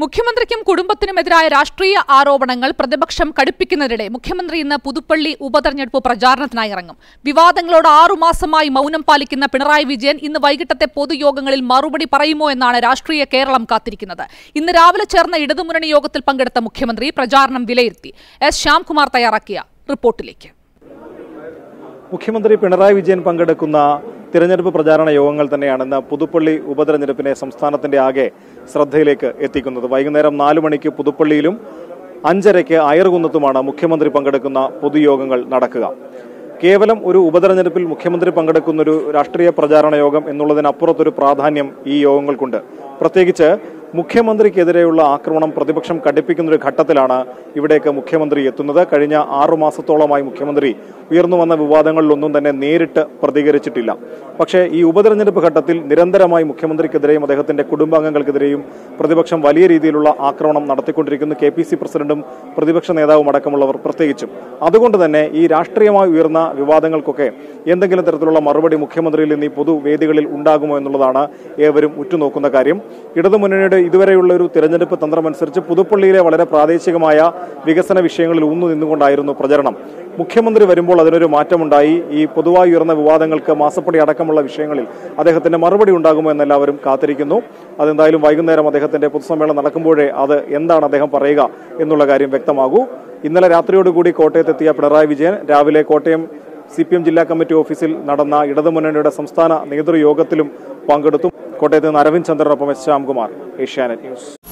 മുഖ്യമന്ത്രിക്കും കുടുംബത്തിനുമെതിരായ രാഷ്ട്രീയ ആരോപണങ്ങൾ പ്രതിപക്ഷം കടുപ്പിക്കുന്നതിനിടെ മുഖ്യമന്ത്രി ഇന്ന് പുതുപ്പള്ളി ഉപതെരഞ്ഞെടുപ്പ് പ്രചാരണത്തിനായി ഇറങ്ങും വിവാദങ്ങളോട് ആറുമാസമായി മൗനം പാലിക്കുന്ന പിണറായി വിജയൻ ഇന്ന് വൈകിട്ടത്തെ പൊതുയോഗങ്ങളിൽ മറുപടി പറയുമോ എന്നാണ് രാഷ്ട്രീയ കേരളം കാത്തിരിക്കുന്നത് ഇന്ന് രാവിലെ ചേർന്ന ഇടതുമുന്നണി യോഗത്തിൽ പങ്കെടുത്ത മുഖ്യമന്ത്രി പ്രചാരണം വിലയിരുത്തി എസ് ശ്യാംകുമാർ തയ്യാറാക്കിയ റിപ്പോർട്ടിലേക്ക് മുഖ്യമന്ത്രി പിണറായി വിജയൻ പങ്കെടുക്കുന്ന തിരഞ്ഞെടുപ്പ് പ്രചാരണ യോഗങ്ങൾ തന്നെയാണ് ഇന്ന് പുതുപ്പള്ളി ഉപതെരഞ്ഞെടുപ്പിനെ സംസ്ഥാനത്തിന്റെ ആകെ ശ്രദ്ധയിലേക്ക് എത്തിക്കുന്നത് വൈകുന്നേരം നാലു മണിക്ക് പുതുപ്പള്ളിയിലും അഞ്ചരയ്ക്ക് അയർകുന്നത്തുമാണ് മുഖ്യമന്ത്രി പങ്കെടുക്കുന്ന പൊതുയോഗങ്ങൾ നടക്കുക കേവലം ഒരു ഉപതെരഞ്ഞെടുപ്പിൽ മുഖ്യമന്ത്രി പങ്കെടുക്കുന്ന ഒരു രാഷ്ട്രീയ പ്രചാരണ യോഗം എന്നുള്ളതിനപ്പുറത്തൊരു പ്രാധാന്യം ഈ യോഗങ്ങൾക്കുണ്ട് പ്രത്യേകിച്ച് മുഖ്യമന്ത്രിക്കെതിരെയുള്ള ആക്രമണം പ്രതിപക്ഷം കടുപ്പിക്കുന്ന ഒരു ഘട്ടത്തിലാണ് ഇവിടേക്ക് മുഖ്യമന്ത്രി എത്തുന്നത് കഴിഞ്ഞ ആറു മാസത്തോളമായി മുഖ്യമന്ത്രി ഉയർന്നു വന്ന വിവാദങ്ങളിലൊന്നും തന്നെ നേരിട്ട് പ്രതികരിച്ചിട്ടില്ല പക്ഷേ ഈ ഉപതെരഞ്ഞെടുപ്പ് ഘട്ടത്തിൽ നിരന്തരമായി മുഖ്യമന്ത്രിക്കെതിരെയും അദ്ദേഹത്തിന്റെ കുടുംബാംഗങ്ങൾക്കെതിരെയും പ്രതിപക്ഷം വലിയ രീതിയിലുള്ള ആക്രമണം നടത്തിക്കൊണ്ടിരിക്കുന്നു കെ പി സി പ്രസിഡന്റും പ്രതിപക്ഷ നേതാവും അടക്കമുള്ളവർ പ്രത്യേകിച്ചും അതുകൊണ്ട് തന്നെ ഈ രാഷ്ട്രീയമായി ഉയർന്ന വിവാദങ്ങൾക്കൊക്കെ എന്തെങ്കിലും തരത്തിലുള്ള മറുപടി മുഖ്യമന്ത്രിയിൽ നിന്ന് ഈ പൊതുവേദികളിൽ ഉണ്ടാകുമോ എന്നുള്ളതാണ് ഏവരും ഉറ്റുനോക്കുന്ന കാര്യം ഇടതുമുന്നണിയുടെ ഇതുവരെയുള്ള ഒരു തിരഞ്ഞെടുപ്പ് തന്ത്രമനുസരിച്ച് പുതുപ്പള്ളിയിലെ വളരെ പ്രാദേശികമായ വികസന വിഷയങ്ങളിൽ ഊന്നു നിന്നുകൊണ്ടായിരുന്നു പ്രചരണം മുഖ്യമന്ത്രി വരുമ്പോൾ അതിനൊരു മാറ്റമുണ്ടായി ഈ പൊതുവായി ഉയർന്ന വിവാദങ്ങൾക്ക് മാസപ്പടി അടക്കമുള്ള വിഷയങ്ങളിൽ അദ്ദേഹത്തിന്റെ മറുപടി ഉണ്ടാകുമോ എന്ന് എല്ലാവരും കാത്തിരിക്കുന്നു അതെന്തായാലും വൈകുന്നേരം അദ്ദേഹത്തിന്റെ പൊതുസമ്മേളനം നടക്കുമ്പോഴേ അത് എന്താണ് അദ്ദേഹം പറയുക എന്നുള്ള കാര്യം വ്യക്തമാകൂ ഇന്നലെ രാത്രിയോടുകൂടി കോട്ടയത്തെത്തിയ പിണറായി വിജയൻ രാവിലെ കോട്ടയം സി പി എം ജില്ലാ കമ്മിറ്റി ഓഫീസിൽ നടന്ന ഇടതുമുന്നണിയുടെ സംസ്ഥാന നേതൃയോഗത്തിലും പങ്കെടുത്തു കോട്ടയത്ത് നിന്ന് അരവിന്ദ് ചന്ദ്രനൊപ്പം എസ് ശ്യാംകുമാർ ഏഷ്യാനെറ്റ് ന്യൂസ്